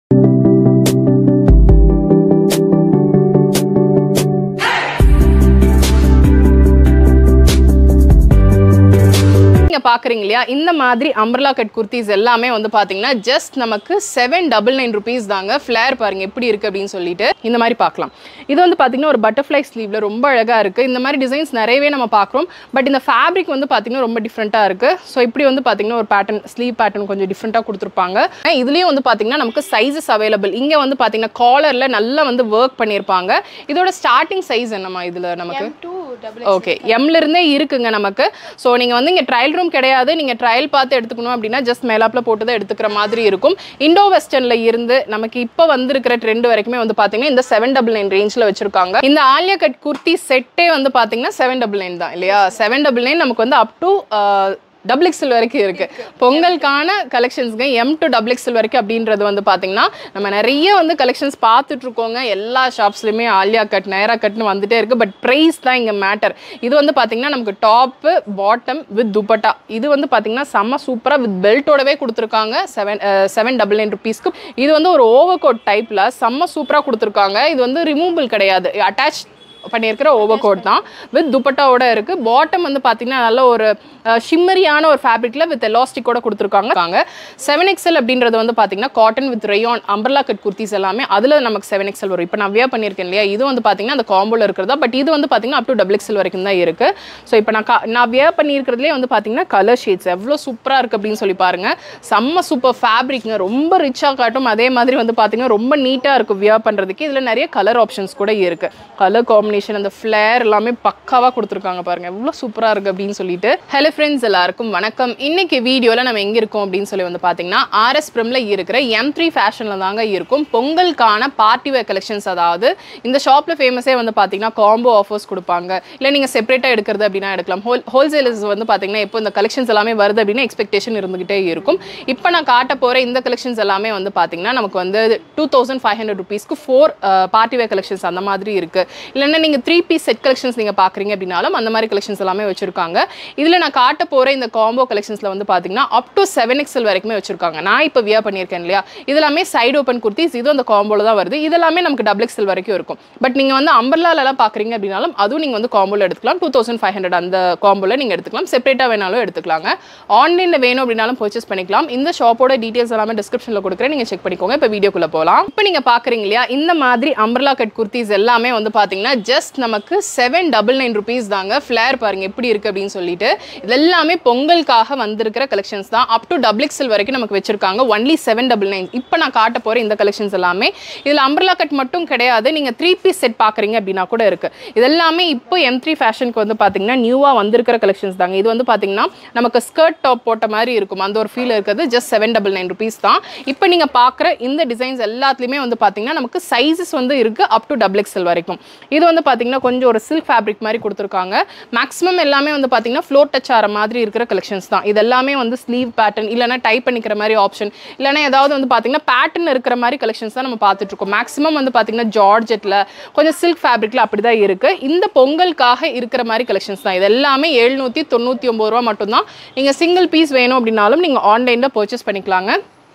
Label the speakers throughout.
Speaker 1: நீங்க பாக்குறீங்க இல்லையா இந்த மாதிரி அம்பர்லா கட் குர்த்திஸ் எல்லாமே வந்து பாத்தீங்கன்னா ஜஸ்ட் நமக்கு செவன் டபுள் நைன் ருபீஸ் தாங்க ஃபிளேர் பாருங்க எப்படி இருக்கு அப்படின்னு சொல்லிட்டு இந்த மாதிரி பார்க்கலாம் இது வந்து பாத்தீங்கன்னா ஒரு பட்டர்ஃப்ளை ஸ்லீவ்ல ரொம்ப அழகா இருக்கு இந்த மாதிரி டிசைன்ஸ் நிறையவே நம்ம பார்க்குறோம் பட் இந்த ஃபேப்ரிக் வந்து பாத்தீங்கன்னா ரொம்ப டிஃப்ரெண்ட்டாக இருக்கு ஸோ இப்படி வந்து பாத்தீங்கன்னா ஒரு பேட்டர்ன் ஸ்லீவ் பேட்டர்ன் கொஞ்சம் டிஃப்ரெண்ட்டாக கொடுத்துருப்பாங்க இதுலயும் வந்து பாத்தீங்கன்னா நமக்கு சைஸஸ் அவைலபிள் இங்க வந்து பாத்தீங்கன்னா காலர்ல நல்லா வந்து ஒர்க் பண்ணியிருப்பாங்க இதோட ஸ்டார்டிங் சைஸ் என்னம்மா இதுல நமக்கு ஓகே எம்ல இருந்தே இருக்குங்க நமக்கு ஸோ நீங்கள் வந்து இங்கே ட்ரையல் ரூம் கிடையாது நீங்கள் ட்ரையல் பார்த்து எடுத்துக்கணும் அப்படின்னா ஜஸ்ட் மேலாப்பில் போட்டு தான் எடுத்துக்கிற மாதிரி இருக்கும் இண்டோ வெஸ்டர்னில் இருந்து நமக்கு இப்போ வந்திருக்கிற ட்ரெண்ட் வரைக்குமே வந்து பார்த்தீங்கன்னா இந்த செவன் டபுள் நைன் ரேஞ்சில் வச்சிருக்காங்க இந்த ஆலியா கட் குர்த்தி செட்டே வந்து பார்த்தீங்கன்னா செவன் டபுள் நைன் தான் இல்லையா செவன் டபுள் நைன் நமக்கு வந்து அப் டு டபுள் எக்ஸல் வரைக்கும் இருக்கு பொங்கலுக்கான கலெக்ஷன்ஸ்ங்க எம் டு டபுள் எக்ஸல் வரைக்கும் அப்படின்றது வந்து பார்த்தீங்கன்னா நம்ம நிறைய வந்து கலெக்ஷன்ஸ் பார்த்துட்டு இருக்கோங்க எல்லா ஷாப்ஸ்லையுமே ஆலியா கட் நயரா கட்னு வந்துட்டே இருக்கு பட் ப்ரைஸ் தான் இங்கே மேட்டர் இது வந்து பார்த்தீங்கன்னா நமக்கு டாப்பு பாட்டம் வித் துப்பட்டா இது வந்து பார்த்தீங்கன்னா செம்ம சூப்பராக வித் பெல்ட்டோடவே கொடுத்துருக்காங்க செவன் செவன் டபுள் நைன் ருபீஸ்க்கு இது வந்து ஒரு ஓவர் கோட் டைப்பில் செம்ம சூப்பராக கொடுத்துருக்காங்க இது வந்து ரிமூவபிள் கிடையாது அட்டாச் பண்ணியிருக்கிற ஓவர் கோட் தான் வித் துப்பட்டாவோட இருக்குது பாட்டம் வந்து பார்த்தீங்கன்னா நல்ல ஒரு ஷிம்மரியான ஒரு ஃபேப்ரிக்கில் வித் எலாஸ்டிக்கோட கொடுத்துருக்காங்க செவன் எக்ஸல் அப்படின்றது வந்து பார்த்தீங்கன்னா cotton with rayon umbrella cut kurtis எல்லாமே அதில் நமக்கு செவன் எக்ஸல் வரும் இப்போ நான் வியர் பண்ணியிருக்கேன் இல்லையா இது வந்து பார்த்தீங்கன்னா அந்த காம்போல இருக்கிறதா பட் இது வந்து பார்த்தீங்கன்னா அப் டு டபுள் எக்ஸல் வரைக்கும் தான் இருக்குது ஸோ இப்போ நான் கா நான் வியர் பண்ணியிருக்கிறதுலே வந்து பார்த்தீங்கன்னா கலர் ஷேட்ஸ் எவ்வளோ சூப்பராக இருக்குது அப்படின்னு சொல்லி பாருங்க செம்ம சூப்பர் ஃபேப்ரிக்ங்க ரொம்ப ரிச்சாக காட்டும் அதே மாதிரி வந்து பார்த்தீங்கன்னா ரொம்ப நீட்டாக இருக்கும் வியர் பண்ணுறதுக்கு இதில் நிறைய கலர் ஆப்ஷன்ஸ் கூட இருக்குது கலர் காம்பினேஷன் அந்த ஃப்ளேர் எல்லாமே பக்காவாக கொடுத்துருக்காங்க பாருங்க எவ்வளோ சூப்பராக இருக்குது அப்படின்னு சொல்லிட்டு ஹலோ ஃப்ரெண்ட்ஸ் எல்லாருக்கும் வணக்கம் இன்னைக்கு வீடியோவில் நம்ம எங்கே இருக்கோம் அப்படின்னு சொல்லி வந்து பார்த்தீங்கன்னா ஆர்எஸ் பிரிமில் இருக்கிற எம் த்ரீ ஃபேஷனில் தாங்க இருக்கும் பொங்கலுக்கான பார்ட்டி வேர் கலெக்ஷன்ஸ் அதாவது இந்த ஷாப்பில் ஃபேமஸே வந்து பார்த்தீங்கன்னா காம்போ ஆஃபர்ஸ் கொடுப்பாங்க இல்லை நீங்கள் செப்பரேட்டாக எடுக்கிறது அப்படின்னா எடுக்கலாம் ஹோல் ஹோல்சேலர்ஸ் வந்து பார்த்தீங்கன்னா இப்போ இந்த கலெக்ஷன்ஸ் எல்லாமே வருது அப்படின்னு எக்ஸ்பெக்டேஷன் இருந்துகிட்டே இருக்கும் இப்போ நான் காட்ட போகிற இந்த கலெக்ஷன்ஸ் எல்லாமே வந்து பார்த்தீங்கன்னா நமக்கு வந்து டூ தௌசண்ட் ஃபைவ் ஹண்ட்ரட் ருபீஸ்க்கு ஃபோர் பார்ட்டி வேர் கலெக்ஷன்ஸ் அந்த மாதிரி இருக்குது இல்லைன்னா நீங்கள் த்ரீ பீஸ் செட் கலெக்ஷன்ஸ் நீங்கள் பார்க்குறீங்க அப்படின்னாலும் அந்த மாதிரி கலெக்ஷன்ஸ் எல்லாமே வச்சிருக்காங்க இதில் நான் காட்ட போகிற இந்த காம்போ கலெக்ஷன்ஸில் வந்து பார்த்தீங்கன்னா அப் டு செவன் எக்ஸல் வரைக்குமே வச்சிருக்காங்க நான் இப்போ வியர் பண்ணியிருக்கேன் இல்லையா இதெல்லாமே சைடு ஓப்பன் குர்த்திஸ் இதுவும் அந்த காம்போல தான் வருது இதெல்லாமே நமக்கு டபுள் எக்ஸல் வரைக்கும் இருக்கும் பட் நீங்கள் வந்து அம்பர்லாலெல்லாம் பார்க்குறீங்க அப்படின்னாலும் அதுவும் நீங்கள் வந்து காம்போல எடுத்துக்கலாம் டூ தௌசண்ட் ஃபைவ் ஹண்ட்ரட் அந்த காம்போல நீங்கள் எடுத்துக்கலாம் செப்பரேட்டாக வேணாலும் எடுத்துக்கலாங்க ஆன்லைனில் வேணும் அப்படின்னாலும் பர்ச்சேஸ் பண்ணிக்கலாம் இந்த ஷாப்போட டீட்டெயில்ஸ் எல்லாமே டிஸ்கிரிப்ஷனில் கொடுக்குறேன் நீங்கள் செக் பண்ணிக்கோங்க இப்போ வீடியோக்குள்ளே போகலாம் இப்போ நீங்கள் பார்க்குறீங்க இல்லையா இந்த மாதிரி அம்பர்லா கட் குர்த்திஸ் எல்லாமே வந்து பார்த்தீங்கன்னா ஜஸ்ட் நமக்கு செவன் டபுள் நைன் ருபீஸ் தாங்க ஃப்ளேர் பாருங்க எப்படி இருக்கு அப்படின்னு சொல்லிட்டு இது எல்லாமே பொங்கலுக்காக வந்திருக்கிற கலெக்ஷன்ஸ் தான் அப் டு டபுள் எக்ஸல் வரைக்கும் நமக்கு வச்சிருக்காங்க ஒன்லி செவன் டபுள் நைன் இப்போ நான் காட்ட போகிற இந்த கலெக்ஷன்ஸ் எல்லாமே இதில் அம்பர்லா கட் மட்டும் கிடையாது நீங்கள் த்ரீ பீஸ் செட் பார்க்குறீங்க அப்படின்னா கூட இருக்கு இது எல்லாமே இப்போ எம் த்ரீ ஃபேஷனுக்கு வந்து பார்த்தீங்கன்னா நியூவாக வந்திருக்கிற கலெக்ஷன்ஸ் தாங்க இது வந்து பார்த்தீங்கன்னா நமக்கு ஸ்கர்ட் டாப் போட்ட மாதிரி இருக்கும் அந்த ஒரு ஃபீல் இருக்கிறது just seven double nine rupees தான் இப்போ நீங்கள் பார்க்குற இந்த டிசைன்ஸ் எல்லாத்துலேயுமே வந்து பார்த்தீங்கன்னா நமக்கு சைஸஸ் வந்து இருக்குது அப் டு டபுள் எக்ஸல் வரைக்கும் இது வந்து பார்த்தீங்கன்னா கொஞ்சம் ஒரு சில்க் ஃபேப்ரிக் மாதிரி கொடுத்துருக்காங்க மேக்ஸிமம் எல்லாமே வந்து பார்த்தீங்கன்னா ஃப்ளோர் டச் ஆகிற மாதிரி இருக்கிற கலெக்ஷன்ஸ் தான் இது எல்லாமே வந்து ஸ்லீவ் பேட்டர்ன் இல்லைனா டைப் பண்ணிக்கிற மாதிரி ஆப்ஷன் இல்லைனா ஏதாவது வந்து பார்த்தீங்கன்னா பேட்டர்ன் இருக்கிற மாதிரி கலெக்ஷன்ஸ் தான் நம்ம பார்த்துட்டு இருக்கோம் மேக்ஸிமம் வந்து பார்த்தீங்கன்னா ஜார்ஜெட்டில் கொஞ்சம் சில்க் ஃபேப்ரிக்கில் அப்படி தான் இருக்குது இந்த பொங்கலுக்காக இருக்கிற மாதிரி கலெக்ஷன்ஸ் தான் இது எல்லாமே எழுநூற்றி தொண்ணூற்றி ஒம்பது ரூபா மட்டும்தான் நீங்கள் சிங்கிள் பீஸ் வேணும் அப்படின்னாலும் நீங்கள் ஆன்லைனில் பர்ச்சேஸ் பண்ணிக்கலாங்க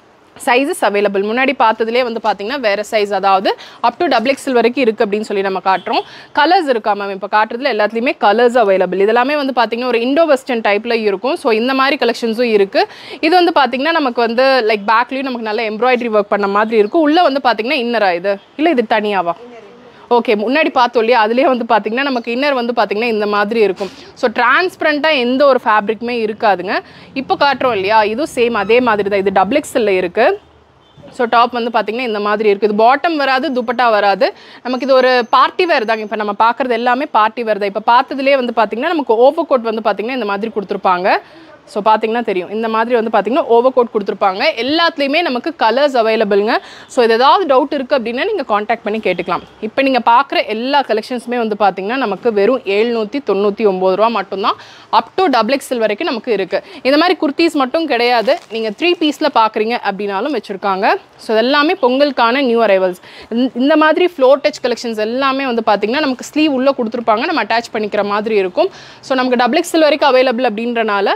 Speaker 1: சைஸஸ் அவைலபிள் முன்னாடி பார்த்ததுலேயே வந்து பார்த்தீங்கன்னா வேறு சைஸ் அதாவது அப் டு டபுள் எக்ஸல் வரைக்கும் இருக்குது அப்படின்னு சொல்லி நம்ம காட்டுறோம் கலர்ஸ் இருக்கா மேம் இப்போ காட்டுறதுல எல்லாத்துலேயுமே கலர்ஸ் அவைலபிள் இதெல்லாமே வந்து பார்த்தீங்கன்னா ஒரு இண்டோ வெஸ்டர்ன் டைப்பில் இருக்கும் ஸோ இந்த மாதிரி கலெக்ஷன்ஸும் இருக்குது இது வந்து பார்த்தீங்கன்னா நமக்கு வந்து லைக் பேக்லேயும் நமக்கு நல்ல எம்ப்ராய்டரி ஒர்க் பண்ண மாதிரி இருக்கும் உள்ளே வந்து பார்த்தீங்கன்னா இன்னரா இது இல்லை இது தனியாவா ஓகே முன்னாடி பார்த்தோம் இல்லையா அதுலேயே வந்து பார்த்தீங்கன்னா நமக்கு இன்னர் வந்து பார்த்தீங்கன்னா இந்த மாதிரி இருக்கும் ஸோ டிரான்ஸ்பரண்ட்டாக எந்த ஒரு ஃபேப்ரிக்குமே இருக்காதுங்க இப்போ காட்டுறோம் இல்லையா இதுவும் சேம் அதே மாதிரி தான் இது டபுள் எக்ஸலில் இருக்குது ஸோ டாப் வந்து பார்த்திங்கன்னா இந்த மாதிரி இருக்குது இது பாட்டம் வராது துப்பட்டா வராது நமக்கு இது ஒரு பார்ட்டி வேர் தாங்க இப்போ நம்ம பார்க்குறது எல்லாமே பார்ட்டி வேர் தான் இப்போ பார்த்ததுலேயே வந்து பார்த்திங்கன்னா நமக்கு ஓவர் கோட் வந்து பார்த்திங்கன்னா இந்த மாதிரி கொடுத்துருப்பாங்க ஸோ பார்த்தீங்கன்னா தெரியும் இந்த மாதிரி வந்து பார்த்தீங்கன்னா ஓவர் கோட் கொடுத்துருப்பாங்க எல்லாத்துலேயுமே நமக்கு கலர்ஸ் அவைலபிளுங்க ஸோ இது ஏதாவது டவுட் இருக்குது அப்படின்னா நீங்கள் காண்டாக்ட் பண்ணி கேட்டுக்கலாம் இப்போ நீங்கள் பார்க்குற எல்லா கலெக்ஷன்ஸுமே வந்து பார்த்தீங்கன்னா நமக்கு வெறும் எழுநூற்றி தொண்ணூற்றி ஒம்பது ரூபா மட்டும்தான் அப் டு டபுள் எக்ஸல் வரைக்கும் நமக்கு இருக்குது இந்த மாதிரி குர்த்திஸ் மட்டும் கிடையாது நீங்கள் த்ரீ பீஸில் பார்க்குறீங்க அப்படின்னாலும் வச்சுருக்காங்க ஸோ இதெல்லாமே பொங்கலுக்கான நியூ அரைவல்ஸ் இந்த மாதிரி ஃப்ளோர் டச் கலெக்ஷன்ஸ் எல்லாமே வந்து பார்த்தீங்கன்னா நமக்கு ஸ்லீவ் உள்ளே கொடுத்துருப்பாங்க நம்ம அட்டாச் பண்ணிக்கிற மாதிரி இருக்கும் ஸோ நமக்கு டபுள் எக்ஸல் வரைக்கும் அவைலபிள் அப்படின்றனால இங்கே வந்து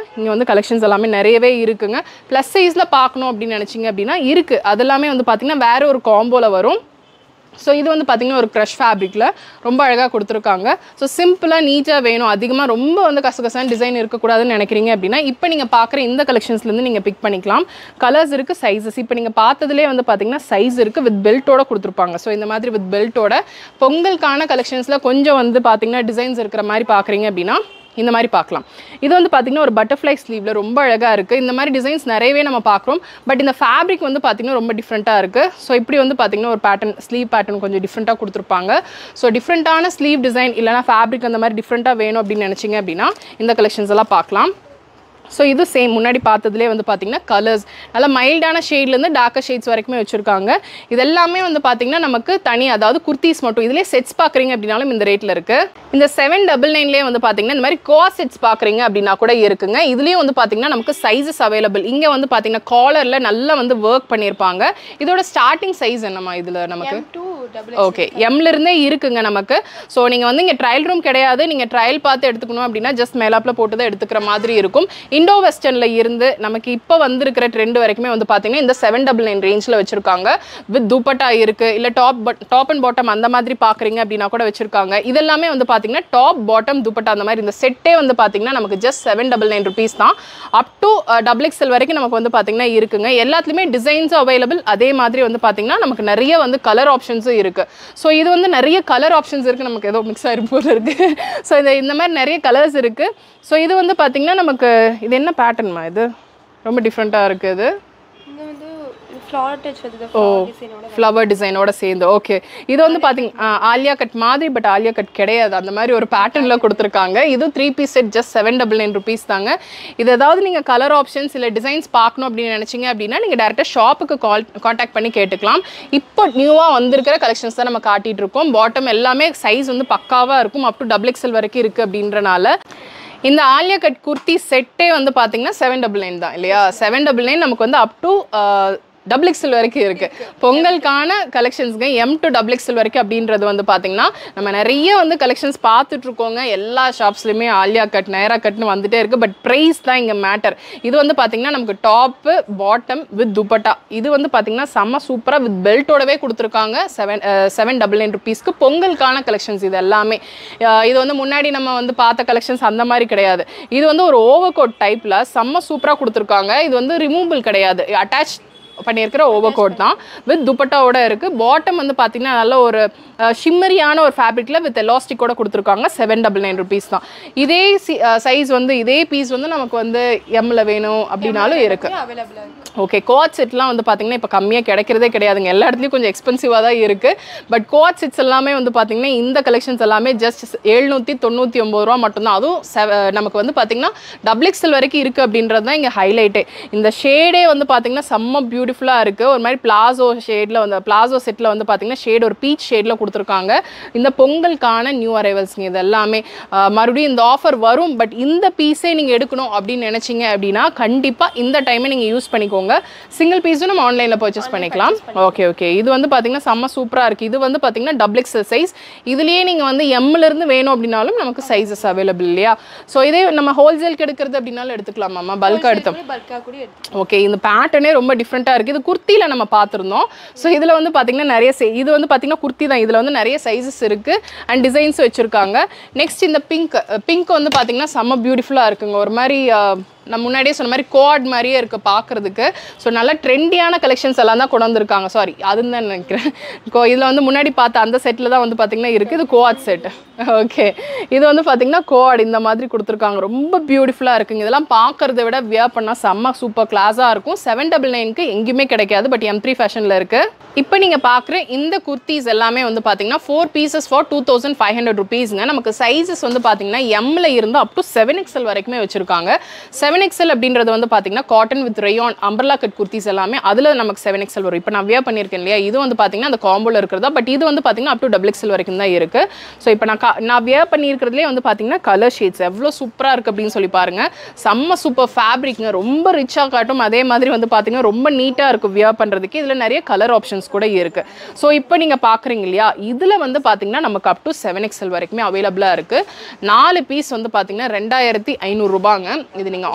Speaker 1: வந்து கலெக்ஷன்ஸ் எல்லாமே நிறையவே இருக்குங்க ப்ளஸ் சைஸில் பார்க்கணும் அப்படின்னு நினச்சிங்க அப்படின்னா இருக்குது அது எல்லாமே வந்து பார்த்திங்கன்னா வேறு ஒரு காம்போவில் வரும் ஸோ இது வந்து பார்த்திங்கன்னா ஒரு க்ரஷ் ஃபேப்ரிக்கில் ரொம்ப அழகாக கொடுத்துருக்காங்க ஸோ சிம்பிளாக நீட்டாக வேணும் அதிகமாக ரொம்ப வந்து கசகசான டிசைன் இருக்கக்கூடாதுன்னு நினைக்கிறீங்க அப்படின்னா இப்போ நீங்கள் பார்க்குற இந்த கலெக்ஷன்ஸ்லேருந்து நீங்கள் பிக் பண்ணிக்கலாம் கலர்ஸ் இருக்குது சைஸஸ் இப்போ நீங்கள் பார்த்ததுலேயே வந்து பார்த்தீங்கன்னா சைஸ் இருக்குது வித் பெல்ட்டோட கொடுத்துருப்பாங்க ஸோ இந்த மாதிரி வித் பெல்ட்டோட பொங்கலுக்கான கலெக்ஷன்ஸில் கொஞ்சம் வந்து பார்த்தீங்கன்னா டிசைன்ஸ் இருக்கிற மாதிரி பார்க்குறீங்க அப்படின்னா இந்த மாதிரி பார்க்கலாம் இது வந்து பார்த்திங்கன்னா ஒரு பட்டர்ஃப்ளை ஸ்லீவில் ரொம்ப அழகாக இருக்குது இந்த மாதிரி டிசைன்ஸ் நிறையவே நம்ம பார்க்குறோம் பட் இந்த ஃபேப்ரிக் வந்து பார்த்திங்கன்னா ரொம்ப டிஃப்ரெண்ட்டாக இருக்குது ஸோ இப்படி வந்து பார்த்திங்கன்னா ஒரு பேட்டர்ன் ஸ்லீவ் பேட்டர்ன் கொஞ்சம் டிஃப்ரெண்ட்டாக கொடுத்துருப்பாங்க ஸோ டிஃப்ரெண்ட்டான ஸ்லீவ் டிசைன் இல்லைனா ஃபேப்ரிக் அந்த மாதிரி டிஃப்ரெண்ட்டாக வேணும் அப்படின்னு நினச்சிங்க அப்படின்னா இந்த கலெக்ஷன்ஸ் எல்லாம் பார்க்கலாம் ஸோ இது சேம் முன்னாடி பார்த்ததுலேயே வந்து பார்த்தீங்கன்னா கலர்ஸ் நல்ல மைல்டான ஷேட்லேருந்து டார்க்கர் ஷேட்ஸ் வரைக்குமே வச்சுருக்காங்க இது எல்லாமே வந்து பார்த்தீங்கன்னா நமக்கு தனி அதாவது குர்த்திஸ் மட்டும் இதுலேயே செட்ஸ் பார்க்குறீங்க அப்படின்னாலும் இந்த ரேட்டில் இருக்குது இந்த செவன் டபுள் நைன்லேயே வந்து பார்த்தீங்கன்னா இந்த மாதிரி கோவா செட்ஸ் பார்க்குறீங்க அப்படின்னா கூட இருக்குங்க இதுலேயும் வந்து பார்த்தீங்கன்னா நமக்கு சைஸஸ் அவைலபிள் இங்கே வந்து பார்த்தீங்கன்னா காலரில் நல்லா வந்து ஒர்க் பண்ணியிருப்பாங்க இதோட ஸ்டார்டிங் சைஸ் என்னம்மா இதில் நமக்கு
Speaker 2: டூ டபுள்
Speaker 1: ஓகே எம்ல இருந்தே இருக்குங்க நமக்கு ஸோ நீங்கள் வந்து இங்கே ட்ரையல் ரூம் கிடையாது நீங்கள் ட்ரையல் பார்த்து எடுத்துக்கணும் அப்படின்னா ஜஸ்ட் மேலாப்பில் போட்டு தான் எடுத்துக்கிற மாதிரி இருக்கும் இண்டோ வெஸ்டர்னில் இருந்து நமக்கு இப்போ வந்திருக்கிற ட்ரெண்ட் வரைக்குமே வந்து பார்த்தீங்கன்னா இந்த செவன் டபுள் நைன் ரேஞ்சில் வச்சுருக்காங்க வித் துப்பட்டா இருக்குது இல்லை top but top and bottom அந்த மாதிரி பார்க்குறீங்க அப்படின்னா கூட வச்சுருக்காங்க இதெல்லாமே வந்து பார்த்தீங்கன்னா டாப் பாட்டம் துப்பட்டா அந்த மாதிரி இந்த செட்டே வந்து பார்த்தீங்கன்னா நமக்கு just seven double nine rupees தான் அப் டு டபுள் எக்ஸ்எல் வரைக்கும் நமக்கு வந்து பார்த்தீங்கன்னா இருக்குங்க எல்லாத்துலேயுமே டிசைன்ஸும் அவைலபிள் அதே மாதிரி வந்து பார்த்தீங்கன்னா நமக்கு நிறைய வந்து கலர் ஆப்ஷன்ஸும் இருக்குது ஸோ இது வந்து நிறைய கலர் ஆப்ஷன்ஸ் இருக்குது நமக்கு ஏதோ மிக்ஸ் ஆகிரும் போல இருக்குது ஸோ இந்த இந்த மாதிரி நிறைய கலர்ஸ் இருக்குது ஸோ இது வந்து பார்த்தீங்கன்னா நமக்கு இது என்ன பேட்டர்ன்மா இது ரொம்ப டிஃப்ரெண்ட்டாக இருக்குது இது
Speaker 2: இங்க வந்து ஃப்ளார் டச் வந்து ஃப்ளார் டிசைனோட
Speaker 1: ஃப்ளவர் டிசைனோட சேர்ந்து ஓகே இது வந்து பார்த்தீங்க ஆ, ஆலியா கட் மாதிரி பட் ஆலியா கட் கிடையாது அந்த மாதிரி ஒரு பேட்டர்னில் கொடுத்துருக்காங்க இது three piece set just seven double nine rupees தாங்க இது ஏதாவது நீங்கள் கலர் ஆப்ஷன்ஸ் இல்லை டிசைன்ஸ் பார்க்கணும் அப்படின்னு நினச்சிங்க அப்படின்னா நீங்கள் டேரெக்டாக ஷாப்புக்கு கால் காண்டாக்ட் பண்ணி கேட்டுக்கலாம் இப்போ நியூவாக வந்திருக்கிற கலெக்ஷன்ஸ் தான் நம்ம காட்டிகிட்டு இருக்கோம் பாட்டம் எல்லாமே சைஸ் வந்து பக்காவாக இருக்கும் அப் டு டபுள் எக்ஸல் வரைக்கும் இருக்குது அப்படின்றனால இந்த ஆலியா கட் குர்த்தி செட்டே வந்து பார்த்தீங்கன்னா செவன் டபுள் நைன் தான் இல்லையா செவன் டபுள் நைன் நமக்கு வந்து அப் டு டபுள் எக்ஸல் வரைக்கும் இருக்கு பொங்கலுக்கான கலெக்ஷன்ஸ்க்கு எம் டு டபுள் எக்ஸல் வரைக்கும் அப்படின்றது வந்து பார்த்தீங்கன்னா நம்ம நிறைய வந்து கலெக்ஷன்ஸ் பார்த்துட்டு இருக்கோங்க எல்லா ஷாப்ஸ்லையுமே ஆலியா கட் நைரா கட்னு வந்துட்டே இருக்கு பட் ப்ரைஸ் தான் இங்கே மேட்டர் இது வந்து பார்த்தீங்கன்னா நமக்கு டாப்பு பாட்டம் வித் துப்பட்டா இது வந்து பார்த்தீங்கன்னா செம்ம சூப்பராக வித் பெல்ட்டோடவே கொடுத்துருக்காங்க செவன் செவன் டபுள் நைன் ருபீஸ்க்கு பொங்கலுக்கான கலெக்ஷன்ஸ் இது எல்லாமே அஹ் இது வந்து முன்னாடி நம்ம வந்து பார்த்த கலெக்ஷன்ஸ் அந்த மாதிரி கிடையாது இது வந்து ஒரு ஓவர் கோட் டைப்பில் செம்ம சூப்பராக கொடுத்துருக்காங்க இது வந்து ரிமூவபிள் கிடையாது அட்டாச் பண்ணியிருக்கிற ஓவர் கோட் தான் வித் துப்பட்டாவோட இருக்குது பாட்டம் வந்து பார்த்தீங்கன்னா நல்ல ஒரு ஷிம்மரியான ஒரு ஃபேப்ரிக்கில் வித் எலாஸ்டிக்கோட கொடுத்துருக்காங்க செவன் டபுள் நைன் ருபீஸ் தான் இதே சைஸ் வந்து இதே பீஸ் வந்து நமக்கு வந்து எம்மில் வேணும் அப்படின்னாலும் இருக்குது
Speaker 2: அவைலபிளா இருக்கு
Speaker 1: ஓகே கோட் செட்லாம் வந்து பார்த்தீங்கன்னா இப்போ கம்மியாக கிடைக்கிறதே கிடையாதுங்க எல்லா இடத்துலையும் கொஞ்சம் எக்ஸ்பென்சிவாக தான் இருக்குது பட் கோட் செட்ஸ் எல்லாமே வந்து பார்த்தீங்கன்னா இந்த கலெக்ஷன்ஸ் எல்லாமே ஜஸ்ட் எழுநூற்றி தொண்ணூற்றி ஒம்பது ரூபா மட்டும்தான் அதுவும் செவ நமக்கு வந்து பார்த்தீங்கன்னா டபுள் எக்ஸல் வரைக்கும் இருக்குது அப்படின்றது தான் இங்கே ஹைலைட்டே இந்த ஷேடே வந்து பார்த்தீங்கன்னா செம்ம பியூட்டிஃபுல்லாக இருக்குது ஒரு மாதிரி பிளாசோ ஷேடில் வந்து பிளாசோ செட்டில் வந்து பார்த்தீங்கன்னா ஷேட் ஒரு பீச் ஷேடில் கொடுத்துருக்காங்க இந்த பொங்கலுக்கான நியூ அரைவல்ஸ்ங்க இது எல்லாமே ஆஹ் மறுபடியும் இந்த ஆஃபர் வரும் பட் இந்த பீஸே நீங்கள் எடுக்கணும் அப்படின்னு நினச்சிங்க அப்படின்னா கண்டிப்பாக இந்த டைமை நீங்கள் யூஸ் பண்ணிக்கோங்க சிங்கிள் பீஸும் நம்ம ஆன்லைனில் பர்ச்சேஸ் பண்ணிக்கலாம் ஓகே ஓகே இது வந்து பார்த்தீங்கன்னா செம்ம சூப்பராக இருக்குது இது வந்து பார்த்தீங்கன்னா டபுள் எக்ஸல் சைஸ் இதுலேயே நீங்கள் வந்து எம்ல இருந்து வேணும் அப்படின்னாலும் நமக்கு சைஸஸ் அவைலபிள் இல்லையா ஸோ இதே நம்ம ஹோல்சேலுக்கு எடுக்கிறது அப்படின்னாலும் எடுத்துக்கலாமாம்மா பல்காக எடுத்தோம்
Speaker 2: பல்கா கூட எடுத்து
Speaker 1: ஓகே இந்த பேட்டர்னே ரொம்ப டிஃப்ரெண்ட்டாக இருக்குது இது குர்த்தியில் நம்ம பார்த்துருந்தோம் ஸோ இதில் வந்து பார்த்திங்கன்னா நிறைய சை- இது வந்து பார்த்திங்கன்னா குர்த்தி தான் இதில் வந்து நிறைய சைஸஸ் இருக்குது அண்ட் டிசைன்ஸ் வச்சுருக்காங்க நெக்ஸ்ட் இந்த பிங்க் பிங்க் வந்து பார்த்திங்கன்னா செம்ம பியூட்டிஃபுல்லாக இருக்குங்க ஒரு மாதிரி அஹ், நான் முன்னாடியே சொன்ன மாதிரி கோட் மாதிரியே இருக்குது பார்க்குறதுக்கு ஸோ நல்ல ட்ரெண்டியான கலெக்ஷன்ஸ் எல்லாம் தான் கொண்டு வந்திருக்காங்க சாரி அதுன்னு தான் நினைக்கிறேன் கோ இதில் வந்து முன்னாடி பார்த்த அந்த செட்டில் தான் வந்து பார்த்திங்கன்னா இருக்குது இது கோஆட் செட் ஓகே இது வந்து பார்த்திங்கன்னா கோஆட் இந்த மாதிரி கொடுத்துருக்காங்க ரொம்ப பியூட்டிஃபுல்லாக இருக்குங்க இதெல்லாம் பார்க்கறத விட வியர் பண்ணால் செம்ம சூப்பர் கிளாஸாக இருக்கும் செவன் டபுள் நைனுக்கு எங்கேயுமே கிடைக்காது பட் எம் த்ரீ ஃபேஷனில் இருக்குது இப்போ நீங்கள் பார்க்குற இந்த குர்த்திஸ் எல்லாமே வந்து பார்த்தீங்கன்னா four pieces for two thousand five hundred ருபீஸ்ங்க நமக்கு சைஸஸ் வந்து பார்த்தீங்கன்னா எம்மில் இருந்து அப் டு செவன் எக்ஸல் வரைக்குமே வச்சுருக்காங்க செவன் எக்ஸல் அப்படின்றது வந்து பார்த்தீங்கன்னா cotton with rayon umbrella cut kurtis எல்லாமே அதில் நமக்கு செவன் எக்ஸல் வரும் இப்போ நான் வியர் பண்ணியிருக்கேன் இல்லையா இது வந்து பார்த்தீங்கன்னா அந்த காம்போல இருக்கிறதா பட் இது வந்து பார்த்தீங்கன்னா அப் டு டபுள் எக்ஸல் வரைக்கும் தான் இருக்குது ஸோ இப்போ நான் கா- நான் வியர் பண்ணியிருக்கிறதுலே வந்து பார்த்தீங்கன்னா கலர் ஷேட்ஸ் எவ்வளோ சூப்பராக இருக்குது அப்படின்னு சொல்லி பாருங்க செம்ம சூப்பர் ஃபேப்ரிக்ங்க ரொம்ப ரிச்சாக காட்டும் அதே மாதிரி வந்து பார்த்தீங்கன்னா ரொம்ப நீட்டாக இருக்கும் வியர் பண்ணுறதுக்கு இதில் நிறைய கலர் ஆப்ஷன்ஸ் கூட இருக்குது ஸோ இப்போ நீங்கள் பார்க்குறீங்க இல்லையா இதில் வந்து பார்த்தீங்கன்னா நமக்கு அப் டு செவன் எக்ஸல் வரைக்குமே அவைலபிளாக இருக்குது நாலு பீஸ் வந்து பார்த்தீங்கன்னா ரெண்டாயிரத்தி ஐநூறுரூபாங்க இது நீங்கள்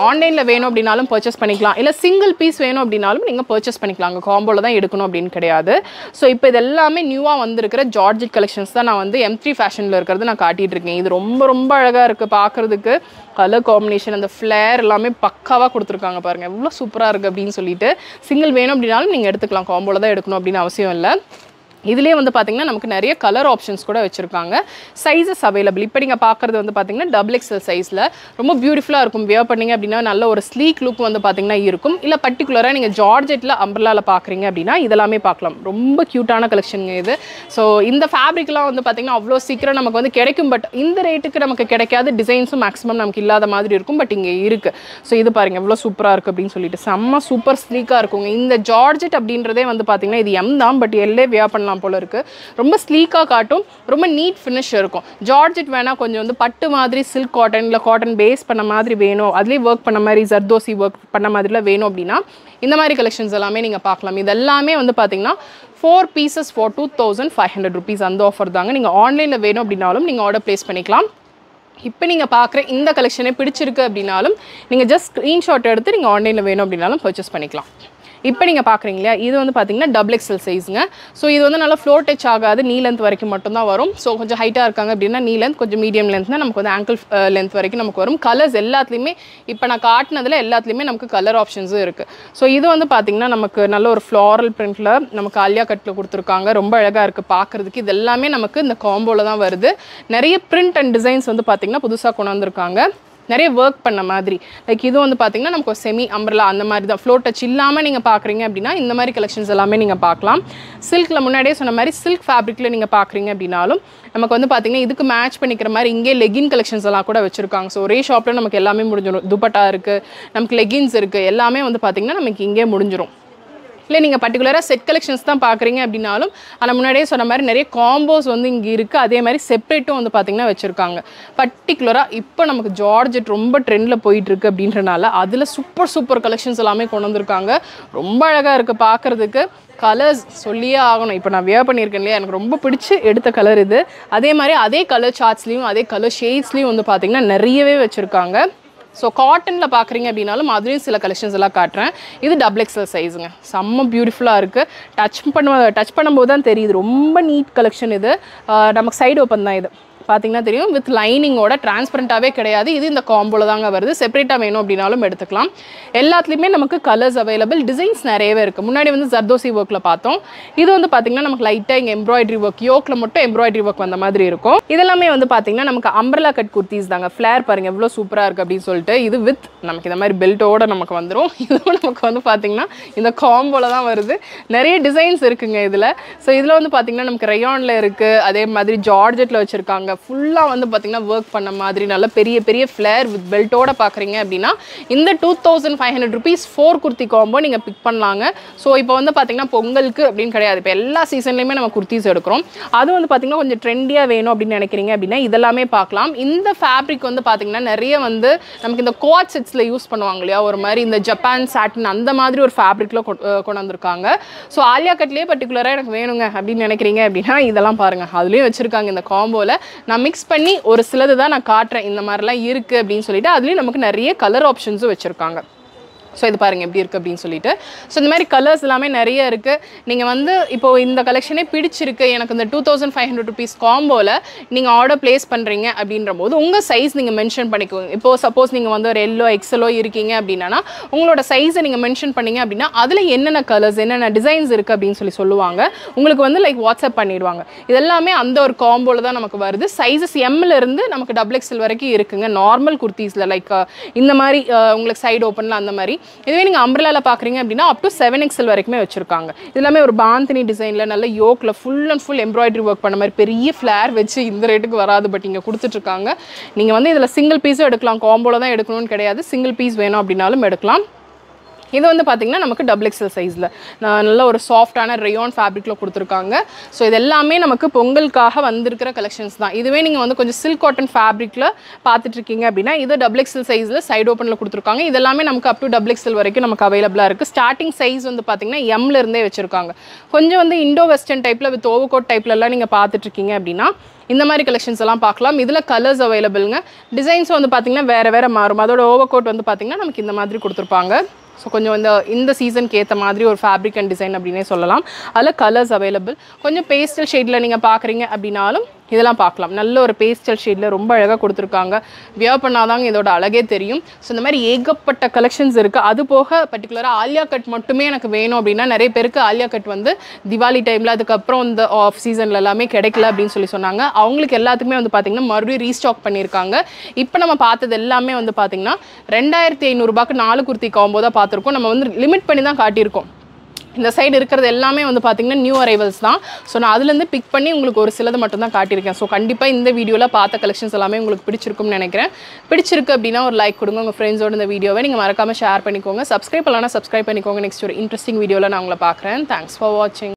Speaker 1: ஆன்லைனில் வேணும் அப்படின்னாலும் பர்ச்சேஸ் பண்ணிக்கலாம் இல்லை சிங்கிள் பீஸ் வேணும் அப்படின்னாலும் நீங்கள் பர்ச்சேஸ் பண்ணிக்கலாம் அங்கே காம்போவில் தான் எடுக்கணும் அப்படின்னு கிடையாது ஸோ இப்போ இது எல்லாமே நியூவாக வந்திருக்கிற ஜார்ஜெட் கலெக்ஷன்ஸ் தான் நான் வந்து எம் த்ரீ ஃபேஷனில் இருக்கிறது நான் காட்டிட்டு இருக்கேன் இது ரொம்ப ரொம்ப அழகாக இருக்குது பார்க்குறதுக்கு கலர் காம்பினேஷன் அந்த ஃப்ளேர் எல்லாமே பக்காவாக கொடுத்துருக்காங்க பாருங்கள் எவ்வளோ சூப்பராக இருக்குது அப்படின்னு சொல்லிட்டு சிங்கிள் வேணும் அப்படின்னாலும் நீங்கள் எடுத்துக்கலாம் காம்போவில் தான் எடுக்கணும் அப்படின்னு அவசியம் இல்லை இதுலேயே வந்து பார்த்தீங்கன்னா நமக்கு நிறைய கலர் ஆப்ஷன்ஸ் கூட வச்சுருக்காங்க சைஸஸ் அவைலபிள் இப்போ நீங்கள் பார்க்குறது வந்து பார்த்தீங்கன்னா டபுள் எக்ஸல் சைஸில் ரொம்ப பியூட்டிஃபுல்லாக இருக்கும் வியர் பண்ணீங்க அப்படின்னா நல்ல ஒரு ஸ்லீக் லுக் வந்து பார்த்தீங்கன்னா இருக்கும் இல்லை பர்டிகுலராக நீங்கள் ஜார்ஜெட்டில் அம்பர்லாவில் பார்க்குறீங்க அப்படின்னா இதெல்லாமே பார்க்கலாம் ரொம்ப க்யூட்டான கலெக்ஷனுங்க இது ஸோ இந்த ஃபேப்ரிக்லாம் வந்து பார்த்தீங்கன்னா அவ்வளோ சீக்கிரம் நமக்கு வந்து கிடைக்கும் பட் இந்த ரேட்டுக்கு நமக்கு கிடைக்காத டிசைன்ஸும் மேக்ஸிமம் நமக்கு இல்லாத மாதிரி இருக்கும் பட் இங்கே இருக்குது ஸோ இது பாருங்கள் எவ்வளோ சூப்பராக இருக்குது அப்படின்னு சொல்லிட்டு செம்ம சூப்பர் ஸ்லீக்காக இருக்குங்க இந்த ஜார்ஜெட் அப்படின்றதே வந்து பார்த்தீங்கன்னா இது எம் தான் பட் எல்லே வியர் பண்ணலாம் போல இருக்குது ரொம்ப ஸ்லீக்காக காட்டும் ரொம்ப நீட் ஃபினிஷ் இருக்கும் ஜார்ஜெட் வேணால் கொஞ்சம் வந்து பட்டு மாதிரி சில்க் காட்டன் இல்லை காட்டன் பேஸ் பண்ண மாதிரி வேணும் அதுலேயே ஒர்க் பண்ண மாதிரி ஜர்தோசி ஒர்க் பண்ண மாதிரிலாம் வேணும் அப்படின்னா இந்த மாதிரி கலெக்ஷன்ஸ் எல்லாமே நீங்கள் பார்க்கலாம் இது எல்லாமே வந்து பார்த்தீங்கன்னா four pieces for two thousand five hundred rupees அந்த ஆஃபர் தாங்க நீங்கள் ஆன்லைனில் வேணும் அப்படின்னாலும் நீங்கள் ஆர்டர் ப்ளேஸ் பண்ணிக்கலாம் இப்போ நீங்கள் பார்க்குற இந்த கலெக்ஷனே பிடிச்சிருக்கு அப்படின்னாலும் நீங்கள் ஜஸ்ட் ஸ்க்ரீன்ஷாட் எடுத்து நீங்கள் ஆன்லைனில் வேணும் அப்படின்னாலும் பர்ச்சேஸ் பண்ணிக்கலாம் இப்போ நீங்கள் பார்க்குறீங்க இல்லையா இது வந்து பார்த்தீங்கன்னா டபுள் எக்ஸல் சைஸுங்க ஸோ இது வந்து நல்லா ஃப்ளோர் டச் ஆகாது நீ லென்த் வரைக்கும் மட்டும்தான் வரும் ஸோ கொஞ்சம் ஹைட்டாக இருக்காங்க அப்படின்னா நீ லென்த் கொஞ்சம் மீடியம் லென்த்னா நமக்கு வந்து ஆங்கிள் லென்த் வரைக்கும் நமக்கு வரும் கலர்ஸ் எல்லாத்துலேயுமே இப்போ நான் காட்டினதில் எல்லாத்துலேயுமே நமக்கு கலர் ஆப்ஷன்ஸும் இருக்குது ஸோ இது வந்து பார்த்தீங்கன்னா நமக்கு நல்ல ஒரு ஃப்ளாரல் பிரிண்ட்டில் நமக்கு ஆலியா கட்டில் கொடுத்துருக்காங்க ரொம்ப அழகாக இருக்குது பார்க்குறதுக்கு இது எல்லாமே நமக்கு இந்த காம்போவில் தான் வருது நிறைய பிரிண்ட் அண்ட் டிசைன்ஸ் வந்து பார்த்தீங்கன்னா புதுசாக கொண்டு வந்திருக்காங்க நிறைய ஒர்க் பண்ண மாதிரி லைக் இது வந்து பார்த்தீங்கன்னா நமக்கு ஒரு செமி அம்பர்லா அந்த மாதிரி தான் ஃப்ளோர் டச் இல்லாமல் நீங்கள் பார்க்குறீங்க அப்படின்னா இந்த மாதிரி கலெக்ஷன்ஸ் எல்லாமே நீங்கள் பார்க்கலாம் சில்கில் முன்னாடியே சொன்ன மாதிரி சில்க் ஃபேப்ரிக்கில் நீங்கள் பார்க்குறீங்க அப்படின்னாலும் நமக்கு வந்து பார்த்தீங்கன்னா இதுக்கு மேட்ச் பண்ணிக்கிற மாதிரி இங்கே லெகின் கலெக்ஷன்ஸ் எல்லாம் கூட வச்சுருக்காங்க ஸோ ஒரே ஷாப்பில் நமக்கு எல்லாமே முடிஞ்சிடும் துப்பட்டா இருக்குது நமக்கு லெகின்ஸ் இருக்குது எல்லாமே வந்து பார்த்தீங்கன்னா நமக்கு இங்கே முடிஞ்சிடும் இல்லை நீங்கள் பர்டிகுலராக செட் கலெக்ஷன்ஸ் தான் பார்க்குறீங்க அப்படின்னாலும் ஆனால் முன்னாடியே சொன்ன மாதிரி நிறைய காம்போஸ் வந்து இங்கே இருக்குது அதே மாதிரி செப்பரேட்டும் வந்து பார்த்திங்கன்னா வச்சுருக்காங்க பர்டிகுலராக இப்போ நமக்கு ஜார்ஜெட் ரொம்ப ட்ரெண்டில் போயிட்டுருக்கு அப்படின்றனால அதில் சூப்பர் சூப்பர் கலெக்ஷன்ஸ் எல்லாமே கொண்டு வந்திருக்காங்க ரொம்ப அழகாக இருக்குது பார்க்குறதுக்கு கலர்ஸ் சொல்லியே ஆகணும் இப்போ நான் வியர் பண்ணியிருக்கேன் இல்லையா எனக்கு ரொம்ப பிடிச்சி எடுத்த கலர் இது அதே மாதிரி அதே கலர் சார்ட்ஸ்லேயும் அதே கலர் ஷேட்ஸ்லேயும் வந்து பார்த்திங்கன்னா நிறையவே வச்சுருக்காங்க ஸோ காட்டனில் பார்க்குறீங்க அப்படின்னாலும் அதுலேயும் சில கலெக்ஷன்ஸ் எல்லாம் காட்டுறேன் இது டபுள் எக்ஸல் சைஸுங்க செம்ம பியூட்டிஃபுல்லாக இருக்குது டச் பண்ண டச் பண்ணும்போது தான் தெரியுது ரொம்ப நீட் கலெக்ஷன் இது ஆஹ் நமக்கு சைடு ஓப்பன் தான் இது பார்த்தீங்கன்னா தெரியும் வித் லைனிங்கோட டிரான்ஸ்பரண்ட்டாகவே கிடையாது இது இந்த காம்போவில் தாங்க வருது செப்பரேட்டாக வேணும் அப்படின்னாலும் எடுத்துக்கலாம் எல்லாத்துலேயுமே நமக்கு கலர்ஸ் அவைலபிள் டிசைன்ஸ் நிறையவே இருக்குது முன்னாடி வந்து ஜர்தோசி ஒர்க்கில் பார்த்தோம் இது வந்து பார்த்திங்கன்னா நமக்கு லைட்டாக இங்கே எம்ப்ராய்டரி ஒர்க் யோக்கில் மட்டும் எம்ப்ராய்டரி ஒர்க் வந்த மாதிரி இருக்கும் இதெல்லாமே வந்து பார்த்திங்கன்னா நமக்கு அம்பர்லா கட் குர்த்திஸ் தாங்க ஃப்ளேர் பாருங்கள் எவ்வளோ சூப்பராக இருக்குது அப்படின்னு சொல்லிட்டு இது வித் நமக்கு இந்த மாதிரி பெல்ட்டோட நமக்கு வந்துடும் இதுவும் நமக்கு வந்து பார்த்திங்கன்னா இந்த காம்போவில் தான் வருது நிறைய டிசைன்ஸ் இருக்குங்க இதில் ஸோ இதில் வந்து பார்த்திங்கன்னா நமக்கு ரயானில் இருக்குது அதே மாதிரி ஜார்ஜெட்டில் வச்சுருக்காங்க ஃபுல்லாக வந்து பார்த்திங்கன்னா ஒர்க் பண்ண மாதிரி நல்ல பெரிய பெரிய ஃப்ளேர் வித் பெல்ட்டோட பார்க்குறீங்க அப்படின்னா இந்த two thousand five hundred rupees four kurti combo நீங்கள் பிக் பண்ணலாங்க ஸோ இப்போ வந்து பார்த்திங்கன்னா பொங்கலுக்கு அப்படின்னு கிடையாது இப்போ எல்லா சீசன்லேயுமே நம்ம குர்த்திஸ் எடுக்கிறோம் அது வந்து பார்த்திங்கன்னா கொஞ்சம் ட்ரெண்டியாக வேணும் அப்படின்னு நினைக்கிறீங்க அப்படின்னா இதெல்லாமே பார்க்கலாம் இந்த ஃபேப்ரிக் வந்து பார்த்திங்கன்னா நிறைய வந்து நமக்கு இந்த கோட் செட்ஸில் யூஸ் பண்ணுவாங்க இல்லையா ஒரு மாதிரி இந்த ஜப்பான் சாட்டின் அந்த மாதிரி ஒரு ஃபேப்ரிக்கில் கொண்டு வந்திருக்காங்க ஸோ ஆலியா கட்லேயே பர்டிகுலராக எனக்கு வேணுங்க அப்படின்னு நினைக்கிறீங்க அப்படின்னா இதெல்லாம் பாருங்கள் அதுலேயும் வச்சுருக்காங்க இந்த காம்போவில் நான் மிக்ஸ் பண்ணி ஒரு சிலது தான் நான் காட்டுறேன் இந்த மாதிரிலாம் இருக்குது அப்படின்னு சொல்லிட்டு அதுலேயும் நமக்கு நிறைய கலர் ஆப்ஷன்ஸும் வச்சுருக்காங்க ஸோ இது பாருங்கள் எப்படி இருக்குது அப்படின்னு சொல்லிட்டு ஸோ இந்த மாதிரி கலர்ஸ் எல்லாமே நிறைய இருக்குது நீங்கள் வந்து இப்போ இந்த கலெக்ஷனே பிடிச்சிருக்கு எனக்கு இந்த two thousand five hundred rupees காம்போவில் நீங்கள் ஆர்டர் ப்ளேஸ் பண்ணுறீங்க அப்படின்ற போது உங்கள் சைஸ் நீங்கள் மென்ஷன் பண்ணிக்கோங்க இப்போ சப்போஸ் நீங்கள் வந்து ஒரு எல்லோ எக்ஸலோ இருக்கீங்க அப்படின்னா உங்களோட சைஸை நீங்கள் மென்ஷன் பண்ணீங்க அப்படின்னா அதில் என்னென்ன கலர்ஸ் என்னென்ன டிசைன்ஸ் இருக்குது அப்படின்னு சொல்லி சொல்லுவாங்க உங்களுக்கு வந்து லைக் வாட்ஸ்அப் பண்ணிடுவாங்க இதெல்லாமே அந்த ஒரு காம்போவில் தான் நமக்கு வருது சைஸஸ் எம்மில் இருந்து நமக்கு டபுள் எக்ஸல் வரைக்கும் இருக்குங்க நார்மல் குர்த்தீஸில் லைக் இந்த மாதிரி அஹ், உங்களுக்கு சைடு ஓப்பனில் அந்த மாதிரி இதுவே நீங்கள் அம்ப்ரலாவில் பார்க்குறீங்க அப்படின்னா அப் டு செவன் எக்ஸல் வரைக்குமே வச்சுருக்காங்க இது எல்லாமே ஒரு பாந்தினி டிசைனில் நல்ல யோக்கில் full and full embroidery work பண்ண மாதிரி பெரிய ஃப்ளேர் வச்சு இந்த ரேட்டுக்கு வராது பட் இங்கே கொடுத்துட்ருக்காங்க நீங்கள் வந்து இதில் சிங்கிள் பீஸும் எடுக்கலாம் காம்போவில் தான் எடுக்கணும்னு கிடையாது சிங்கிள் பீஸ் வேணும் அப்படின்னாலும் எடுக்கலாம் இது வந்து பார்த்திங்கன்னா நமக்கு டபுள் எக்ஸல் சைஸில் நல்ல ஒரு சாஃப்டான ரேயான் ஃபேப்ரிக்கில் கொடுத்துருக்காங்க ஸோ இது எல்லாமே நமக்கு பொங்கலுக்காக வந்திருக்கிற கலெக்ஷன்ஸ் தான் இதுவே நீங்கள் வந்து கொஞ்சம் சில்க் காட்டன் ஃபேப்ரிக்கில் பார்த்துட்ருக்கீங்க அப்படின்னா இது டபுள் எக்ஸல் சைஸில் சைடு ஓப்பனில் கொடுத்துருக்காங்க இது எல்லாமே நமக்கு அப் டு டபுள் எக்ஸல் வரைக்கும் நமக்கு அவைலபிளாக இருக்குது ஸ்டார்டிங் சைஸ் வந்து பார்த்திங்கன்னா எம்ல இருந்தே வச்சுருக்காங்க கொஞ்சம் வந்து இண்டோ வெஸ்டர்ன் டைப்பில் வித் ஓவர் கோட் டைப்லலாம் நீங்கள் பார்த்துட்ருக்கீங்க அப்படின்னா இந்த மாதிரி கலெக்ஷன்ஸ் எல்லாம் பார்க்கலாம் இதில் கலர்ஸ் அவைலபிள்ங்க டிசைன்ஸும் வந்து பார்த்தீங்கன்னா வேறு வேறு மாறும் அதோட ஓவர் கோட் வந்து பார்த்தீங்கன்னா நமக்கு இந்த மாதிரி கொடுத்துருப்பாங்க ஸோ கொஞ்சம் இந்த இந்த சீசனுக்கு ஏற்ற மாதிரி ஒரு ஃபேப்ரிக் அண்ட் டிசைன் அப்படின்னே சொல்லலாம் அதில் கலர்ஸ் அவைலபிள் கொஞ்சம் பேஸ்டல் ஷேடில் நீங்கள் பார்க்குறீங்க அப்படின்னாலும் இதெல்லாம் பார்க்கலாம் நல்ல ஒரு பேஸ்டல் ஷேடில் ரொம்ப அழகாக கொடுத்துருக்காங்க வியர் பண்ணாதாங்க இதோட அழகே தெரியும் ஸோ இந்த மாதிரி ஏகப்பட்ட கலெக்ஷன்ஸ் இருக்குது அது போக பர்டிகுலராக ஆலியா கட் மட்டுமே எனக்கு வேணும் அப்படின்னா நிறைய பேருக்கு ஆலியா கட் வந்து திவாலி டைமில் அதுக்கப்புறம் இந்த ஆஃப் சீசனில் எல்லாமே கிடைக்கல அப்படின்னு சொல்லி சொன்னாங்க அவங்களுக்கு எல்லாத்துக்குமே வந்து பார்த்திங்கன்னா மறுபடியும் ரீஸ்டாக் பண்ணியிருக்காங்க இப்போ நம்ம பார்த்தது எல்லாமே வந்து பார்த்திங்கன்னா ரெண்டாயிரத்தி ஐநூறுரூபாக்கு நாலு குர்த்தி காம்போ தான் பார்த்துருக்கோம் நம்ம வந்து லிமிட் பண்ணி தான் காட்டியிருக்கோம் இந்த சைடு இருக்கிறது எல்லாமே வந்து பார்த்திங்கன்னா நியூ அரைவல்ஸ் தான் ஸோ நான் அதுலேருந்து பிக் பண்ணி உங்களுக்கு ஒரு சிலது மட்டும் தான் காட்டியிருக்கேன் ஸோ கண்டிப்பாக இந்த வீடியோவில் பார்த்த கலெக்ஷன்ஸ் எல்லாமே உங்களுக்கு பிடிச்சிருக்கும்னு நினைக்கிறேன் பிடிச்சிருக்கு அப்படின்னா ஒரு லைக் கொடுங்க உங்கள் ஃப்ரெண்ட்ஸோட இந்த வீடியோவை நீங்கள் மறக்காமல் ஷேர் பண்ணிக்கோங்க சப்ஸ்கிரைப் பண்ணலாம் சப்ஸ்கிரைப் பண்ணிக்கோங்க நெக்ஸ்ட் ஒரு இன்ட்ரெஸ்டிங் வீடியோவில் நான் உங்களை பார்க்குறேன் தேங்க்ஸ் ஃபார் வாட்சிங்